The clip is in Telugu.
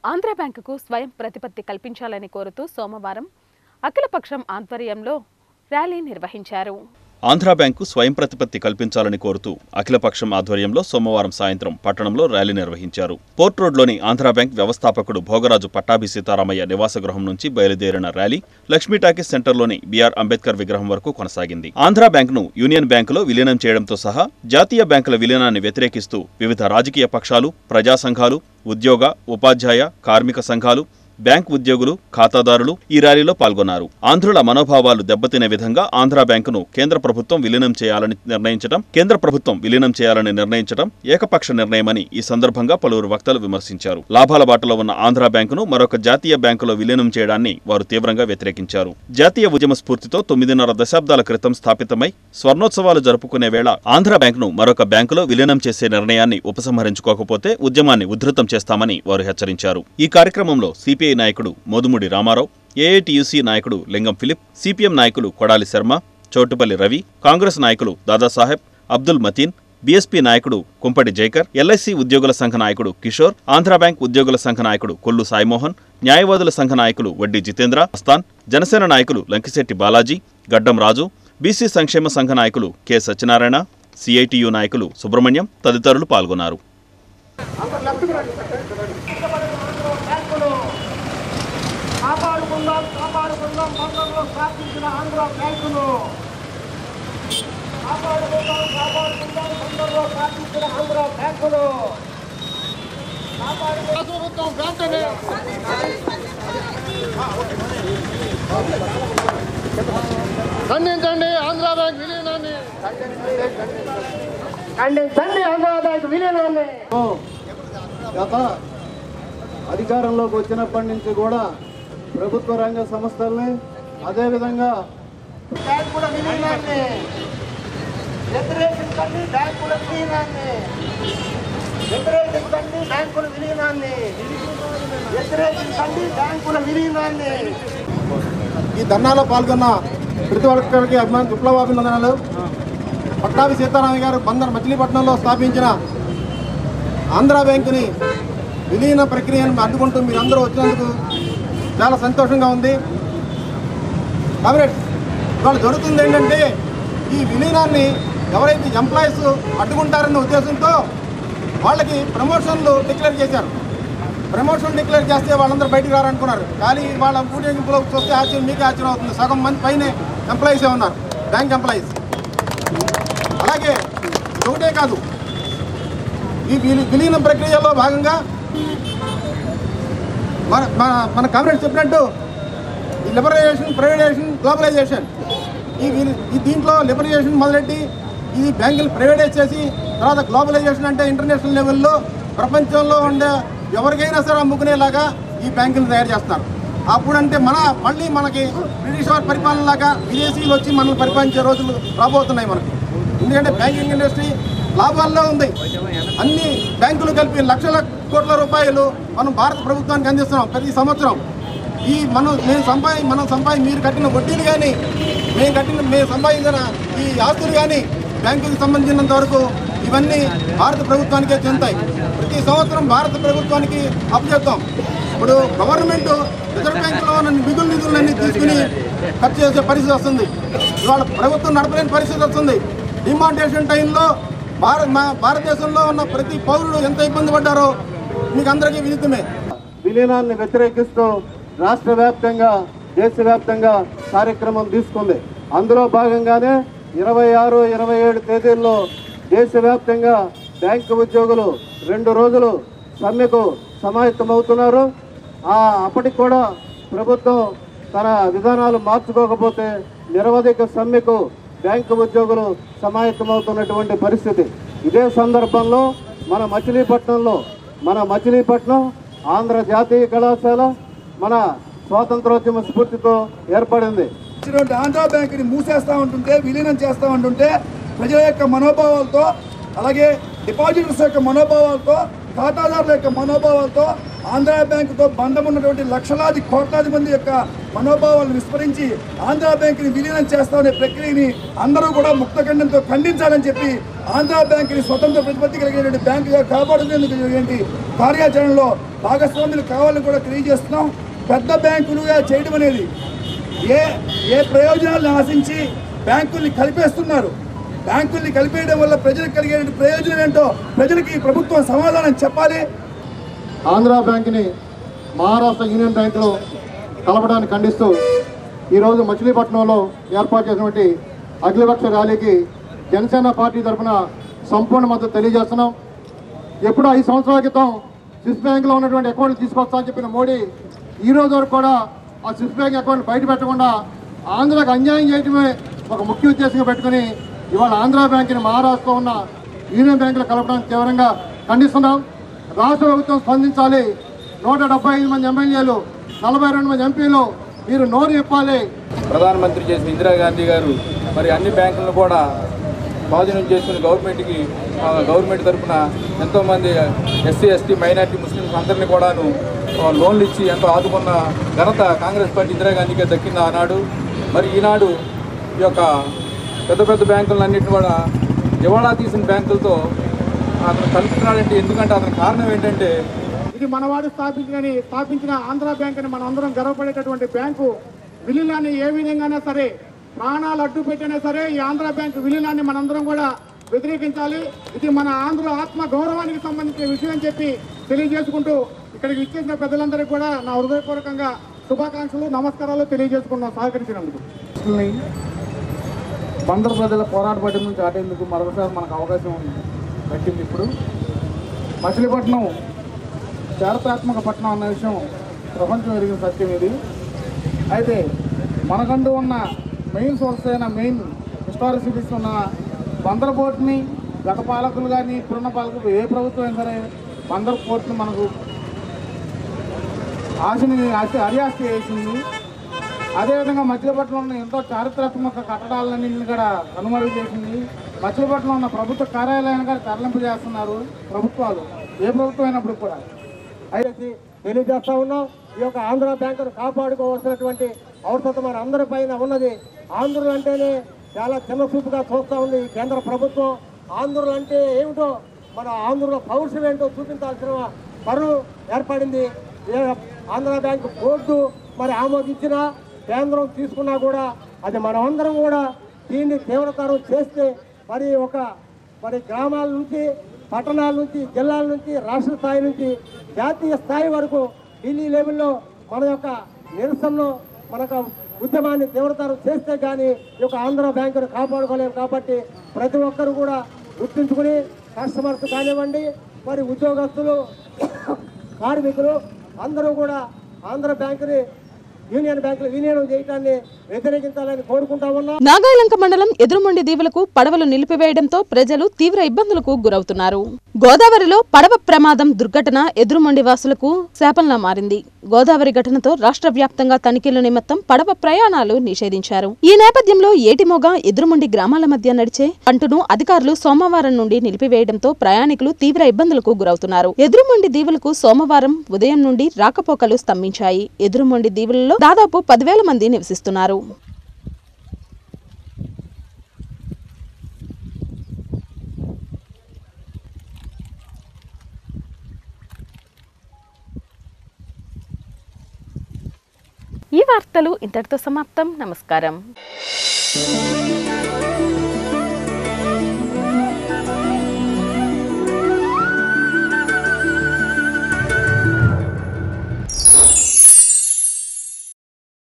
ఆంధ్ర బ్యాంకుకు స్వయం ప్రతిపత్తి కల్పించాలని కోరుతూ సోమవారం అఖిలపక్షం ఆధ్వర్యంలో ర్యాలీ నిర్వహించారు ఆంధ్ర బ్యాంకు స్వయం ప్రతిపత్తి కల్పించాలని కోరుతూ అఖిలపక్షం ఆధ్వర్యంలో సోమవారం సాయంత్రం పట్టణంలో ర్యాలీ నిర్వహించారు పోర్ట్ రోడ్లోని ఆంధ్ర బ్యాంక్ వ్యవస్థాపకుడు భోగరాజు పట్టాభి సీతారామయ్య నివాస గృహం నుంచి బయలుదేరిన ర్యాలీ లక్ష్మీ టాకీస్ సెంటర్లోని బీఆర్ అంబేద్కర్ విగ్రహం వరకు కొనసాగింది ఆంధ్ర బ్యాంకును యూనియన్ బ్యాంకులో విలీనం చేయడంతో సహా జాతీయ బ్యాంకుల విలీనాన్ని వ్యతిరేకిస్తూ వివిధ రాజకీయ పక్షాలు ప్రజా సంఘాలు ఉద్యోగ ఉపాధ్యాయ కార్మిక సంఘాలు బ్యాంక్ ఉద్యోగులు ఖాతాదారులు ఈ ర్యాలీలో పాల్గొన్నారు ఆంధ్రుల మనోభావాలు దెబ్బతినే విధంగా ఆంధ్ర బ్యాంకును కేంద్ర ప్రభుత్వం విలీనం చేయాలని నిర్ణయించడం కేంద్ర ప్రభుత్వం విలీనం చేయాలని నిర్ణయించడం ఏకపక్ష నిర్ణయమని ఈ సందర్భంగా పలువురు వక్తలు విమర్శించారు లాభాల బాటలో ఉన్న ఆంధ్ర బ్యాంకును మరొక జాతీయ బ్యాంకులో విలీనం చేయడాన్ని వారు తీవ్రంగా వ్యతిరేకించారు జాతీయ ఉద్యమ స్ఫూర్తితో తొమ్మిదిన్నర దశాబ్దాల క్రితం స్థాపితమై స్వర్ణోత్సవాలు జరుపుకునే వేళ ఆంధ్ర బ్యాంకును మరొక బ్యాంకులో విలీనం చేసే నిర్ణయాన్ని ఉపసంహరించుకోకపోతే ఉద్యమాన్ని ఉధృతం చేస్తామని వారు హెచ్చరించారు ఈ కార్యక్రమంలో సిపిఐ నాయకుడు మోదుముడి రామారావు ఏఐటియుసి నాయకుడు లింగం ఫిలిప్ సిపిఎం నాయకులు కొడాలి శర్మ చౌటుపల్లి రవి కాంగ్రెస్ నాయకులు దాదాసాహెబ్ అబ్దుల్ మతీన్ బీఎస్పీ నాయకుడు కుంపటి జైకర్ ఎల్ఐసి ఉద్యోగుల సంఘ నాయకుడు కిషోర్ ఆంధ్ర బ్యాంక్ ఉద్యోగుల సంఘ నాయకుడు కొల్లు సాయిమోహన్ న్యాయవాదుల సంఘ నాయకులు వడ్డీ జితేంద్ర అస్తాన్ జనసేన నాయకులు లంకిశెట్టి బాలాజీ గడ్డం రాజు బీసీ సంక్షేమ సంఘ నాయకులు కె సత్యనారాయణ సిఐటియు నాయకులు సుబ్రహ్మణ్యం తదితరులు పాల్గొన్నారు కాపాడుకుందాం కాపాడుకుందాం బంధంలో స్థాపించిన ఆంధ్ర బ్యాంకును కాపాడుకుందాం కాపాడుకుందాం బంధంలో స్థాపించిన ఆంధ్ర బ్యాంకును ప్రభుత్వం వెంటనే ఖండించండి ఆంధ్ర బ్యాంక్ విలీనాన్ని ఖండించండి ఆంధ్ర బ్యాంక్ విలీనాన్ని గత అధికారంలోకి వచ్చినప్పటి నుంచి కూడా ప్రభుత్వ రంగ సంస్థల్ని అదేవిధంగా బ్యాంకుల విలీనాన్ని వ్యతిరేకించండి బ్యాంకుల విలీనాన్ని వ్యతిరేకించండి బ్యాంకుల విలీనాన్ని వ్యతిరేకించండి బ్యాంకుల విలీనాన్ని ఈ ధర్నాలో పాల్గొన్న ప్రతి ఒక్కరికి అభిమాన విప్లవాభినందనాలు పట్టాభి సీతారామయ్య గారు బందర్ మచిలీపట్నంలో స్థాపించిన ఆంధ్ర బ్యాంకుని విలీన ప్రక్రియను అడ్డుకుంటూ మీరందరూ వచ్చినందుకు చాలా సంతోషంగా ఉంది కామ్రేడ్స్ ఇవాళ జరుగుతుంది ఏంటంటే ఈ విలీనాన్ని ఎవరైతే ఎంప్లాయీస్ అడ్డుకుంటారన్న ఉద్దేశంతో వాళ్ళకి ప్రమోషన్లు డిక్లేర్ చేశారు ప్రమోషన్ డిక్లేర్ చేస్తే వాళ్ళందరూ బయటికి రారనుకున్నారు కానీ వాళ్ళ ఊరేగింపులో చూస్తే ఆశ్చర్యం మీకే ఆశ్చర్యం అవుతుంది సగం మంది పైనే ఎంప్లాయీసే ఉన్నారు బ్యాంక్ ఎంప్లాయీస్ అలాగే ఒకటే కాదు ఈ విలీ- విలీనం ప్రక్రియలో భాగంగా మన మన మన కామ్రేడ్ చెప్పినట్టు ఈ లిబరలైజేషన్ ప్రైవేటైజేషన్ గ్లోబలైజేషన్ ఈ విలి- ఈ దీంట్లో లిబరలైజేషన్ మొదలెట్టి ఈ బ్యాంకులు ప్రైవేటైజ్ చేసి తర్వాత గ్లోబలైజేషన్ అంటే ఇంటర్నేషనల్ లెవెల్లో ప్రపంచంలో ఉండే ఎవరికైనా సరే అమ్ముకునేలాగా ఈ బ్యాంకులు తయారు చేస్తున్నారు అప్పుడంటే మన మళ్ళీ మనకి బ్రిటిష్ వారి పరిపాలన లాగా విదేశీయులు వచ్చి మనల్ని పరిపాలించే రోజులు రాబోతున్నాయి మనకి ఎందుకంటే బ్యాంకింగ్ ఇండస్ట్రీ లాభాల్లో ఉంది అన్ని బ్యాంకులు కలిపి లక్షల కోట్ల రూపాయలు మనం భారత ప్రభుత్వానికి అందిస్తున్నాం ప్రతి సంవత్సరం ఈ మనం మేము సంపాది మనం సంపాది మీరు కట్టిన వడ్డీలు కానీ మేము కట్టిన మేము సంపాదించిన ఈ ఆస్తులు కానీ బ్యాంకుకి సంబంధించినంత వరకు ఇవన్నీ భారత ప్రభుత్వానికే చెందుతాయి ప్రతి సంవత్సరం భారత ప్రభుత్వానికి అప్పచెప్తాం ఇప్పుడు గవర్నమెంట్ రిజర్వ్ బ్యాంకులో ఉన్న మిగులు నిధులన్నీ తీసుకుని ఖర్చు చేసే పరిస్థితి వస్తుంది ఇవాళ ప్రభుత్వం నడపలేని పరిస్థితి వస్తుంది డిమాండేషన్ టైంలో భారత మా భారతదేశంలో ఉన్న ప్రతి పౌరుడు ఎంత ఇబ్బంది పడ్డారో మీకు అందరికీ విదితమే విలీనాన్ని వ్యతిరేకిస్తూ రాష్ట్ర వ్యాప్తంగా దేశవ్యాప్తంగా కార్యక్రమం తీసుకుంది అందులో భాగంగానే ఇరవై ఆరు ఇరవై ఏడు తేదీల్లో దేశవ్యాప్తంగా బ్యాంకు ఉద్యోగులు రెండు రోజులు సమ్మెకు సమాయత్తమవుతున్నారు ఆ అప్పటికి కూడా ప్రభుత్వం తన విధానాలు మార్చుకోకపోతే నిరవధిక సమ్మెకు బ్యాంకు ఉద్యోగులు సమాయత్తమవుతున్నటువంటి పరిస్థితి ఇదే సందర్భంలో మన మచిలీపట్నంలో మన మచిలీపట్నం ఆంధ్ర జాతీయ కళాశాల మన స్వాతంత్రోద్యమ స్ఫూర్తితో ఏర్పడింది ఇచ్చినటువంటి ఆంధ్రా బ్యాంకుని మూసేస్తా ఉంటుంటే విలీనం చేస్తా ఉంటుంటే ప్రజల యొక్క మనోభావాలతో అలాగే డిపాజిటర్స్ యొక్క మనోభావాలతో ఖాతాదారుల యొక్క మనోభావాలతో ఆంధ్రా బ్యాంకుతో బంధం ఉన్నటువంటి లక్షలాది కోట్లాది మంది యొక్క మనోభావాలను విస్మరించి ఆంధ్రా బ్యాంకుని విలీనం చేస్తామనే ప్రక్రియని అందరూ కూడా ముక్తఖండంతో ఖండించాలని చెప్పి ఆంధ్ర బ్యాంకుని స్వతంత్ర ప్రతిపత్తి కలిగినటువంటి బ్యాంకుగా కాపాడుకునేందుకు ఏంటి కార్యాచరణలో భాగస్వాములు కావాలని కూడా తెలియజేస్తున్నాం పెద్ద బ్యాంకులుగా చేయడం అనేది ఏ ఏ ప్రయోజనాలను ఆశించి బ్యాంకుల్ని కలిపేస్తున్నారు బ్యాంకుల్ని కలిపేయడం వల్ల ప్రజలకు కలిగే ప్రయోజనం ఏంటో ప్రజలకి ప్రభుత్వం సమాధానం చెప్పాలి ఆంధ్ర బ్యాంక్ని మహారాష్ట్ర యూనియన్ బ్యాంకులో కలపడాన్ని ఖండిస్తూ ఈరోజు మచిలీపట్నంలో ఏర్పాటు చేసినటువంటి అఖిలపక్ష ర్యాలీకి జనసేన పార్టీ తరఫున సంపూర్ణ మద్దతు తెలియజేస్తున్నాం ఎప్పుడో ఐదు సంవత్సరాల క్రితం స్విస్ బ్యాంక్లో ఉన్నటువంటి అకౌంట్లు తీసుకొస్తా అని చెప్పిన మోడీ ఈ రోజు వరకు కూడా ఆ స్విస్ బ్యాంక్ అకౌంట్ బయట పెట్టకుండా ఆంధ్రాకి అన్యాయం చేయడమే ఒక ముఖ్య ఉద్దేశంగా పెట్టుకుని ఇవాళ ఆంధ్ర బ్యాంకుని మహారాష్ట్రలో ఉన్న యూనియన్ బ్యాంకులో కలపడానికి తీవ్రంగా ఖండిస్తున్నాం రాష్ట్ర ప్రభుత్వం స్పందించాలి నూట డెబ్బై ఐదు మంది ఎమ్మెల్యేలు నలభై రెండు మంది ఎంపీలు మీరు నోరు చెప్పాలి ప్రధానమంత్రి చేసిన ఇందిరాగాంధీ గారు మరి అన్ని బ్యాంకులను కూడా స్వాధీనం చేసుకుని గవర్నమెంట్కి ఆ, గవర్నమెంట్ తరఫున ఎంతోమంది ఎస్సీ ఎస్టీ మైనార్టీ ముస్లిమ్స్ అందరినీ కూడాను ఆ, లోన్లు ఇచ్చి ఎంతో ఆదుకున్న ఘనత కాంగ్రెస్ పార్టీ ఇందిరాగాంధీకే దక్కింది ఆనాడు మరి ఈనాడు ఈ యొక్క పెద్ద పెద్ద బ్యాంకులన్నింటినీ కూడా దివాళా తీసిన బ్యాంకులతో అతను కలుపుతున్నాడంటే ఎందుకంటే అతని కారణం ఏంటంటే ఇది మనవాడు స్థాపించిన స్థాపించిన ఆంధ్ర బ్యాంక్ అని మనం అందరం గర్వపడేటటువంటి బ్యాంకు విలీనాన్ని ఏ విధంగానే సరే ప్రాణాలు అడ్డు పెట్టినా సరే ఈ ఆంధ్ర బ్యాంక్ విలీనాన్ని మనందరం కూడా వ్యతిరేకించాలి ఇది మన ఆంధ్ర ఆత్మ గౌరవానికి సంబంధించిన విషయం అని చెప్పి తెలియజేసుకుంటూ ఇక్కడికి ఇచ్చేసిన పెద్దలందరికీ కూడా నా హృదయపూర్వకంగా శుభాకాంక్షలు నమస్కారాలు తెలియజేసుకున్నాం సహకరించినందుకు బందరు ప్రజల పోరాట పట్టిన నుంచి ఆటేందుకు మరొకసారి మనకు అవకాశం దక్కింది ఇప్పుడు మచిలీపట్నం చారిత్రాత్మక పట్టణం అన్న విషయం ప్రపంచం ఎరిగిన సత్యం ఇది అయితే మనకంటూ ఉన్న మెయిన్ సోర్స్ అయిన మెయిన్ హిస్టారిక్ సిటీస్ ఉన్న బందర్ పోర్ట్ని గత పాలకులు కానీ ఇప్పుడున్న పాలకులు ఏ ప్రభుత్వం అయినా సరే బందర్ పోర్ట్ని మనకు ఆశని ఆశ అరియాస్తి వేసింది అదేవిధంగా మచిలీపట్నంలో ఎంతో చారిత్రాత్మక కట్టడాలన్నింటిని కూడా కనుమరుగు చేసింది మచిలీపట్నంలో ఉన్న ప్రభుత్వ కార్యాలయాన్ని కూడా తరలింపు చేస్తున్నారు ప్రభుత్వాలు ఏ ప్రభుత్వం అయినప్పుడు కూడా అయితే తెలియజేస్తా ఉన్నాం ఈ యొక్క ఆంధ్ర బ్యాంకును కాపాడుకోవాల్సినటువంటి అవసరం మన అందరి పైన ఉన్నది ఆంధ్రులు అంటేనే చాలా చిన్న చూపుగా చూస్తూ ఉంది ఈ కేంద్ర ప్రభుత్వం ఆంధ్రులు అంటే ఏమిటో మన ఆంధ్రుల పౌరుషం ఏంటో చూపించాల్సిన పరువు ఏర్పడింది ఏ ఆంధ్ర బ్యాంకు బోర్డు మరి ఆమోదించిన కేంద్రం తీసుకున్నా కూడా అది మనమందరం కూడా దీన్ని తీవ్రతరం చేస్తే మరి ఒక మరి గ్రామాల నుంచి పట్టణాల నుంచి జిల్లాల నుంచి రాష్ట్ర స్థాయి నుంచి జాతీయ స్థాయి వరకు ఢిల్లీ లెవెల్లో మన యొక్క నిరసనను మనకు ఉద్యమాన్ని తీవ్రతరం చేస్తే కానీ ఈ యొక్క ఆంధ్ర బ్యాంకును కాపాడుకోలేము కాబట్టి ప్రతి ఒక్కరు కూడా గుర్తుంచుకుని కస్టమర్స్ కానివ్వండి మరి ఉద్యోగస్తులు కార్మికులు అందరూ కూడా ఆంధ్ర బ్యాంకుని యూనియన్ బ్యాంకులు విలీనం చేయడాన్ని వ్యతిరేకించాలని కోరుకుంటా ఉన్నాం నాగాయలంక మండలం ఎదురుమొండి దీవులకు పడవలు నిలిపివేయడంతో ప్రజలు తీవ్ర ఇబ్బందులకు గురవుతున్నారు గోదావరిలో పడవ ప్రమాదం దుర్ఘటన ఎదురుమొండి వాసులకు శాపంలా మారింది గోదావరి ఘటనతో రాష్ట్ర వ్యాప్తంగా తనిఖీల నిమిత్తం పడవ ప్రయాణాలు నిషేధించారు ఈ నేపథ్యంలో ఏటిమోగ ఎదురుమొండి గ్రామాల మధ్య నడిచే పంటును అధికారులు సోమవారం నుండి నిలిపివేయడంతో ప్రయాణికులు తీవ్ర ఇబ్బందులకు గురవుతున్నారు ఎదురుమొండి దీవులకు సోమవారం ఉదయం నుండి రాకపోకలు స్తంభించాయి ఎదురుమొండి దీవులలో దాదాపు పదివేల మంది నివసిస్తున్నారు ఈ వార్తలు ఇంతటితో సమాప్తం నమస్కారం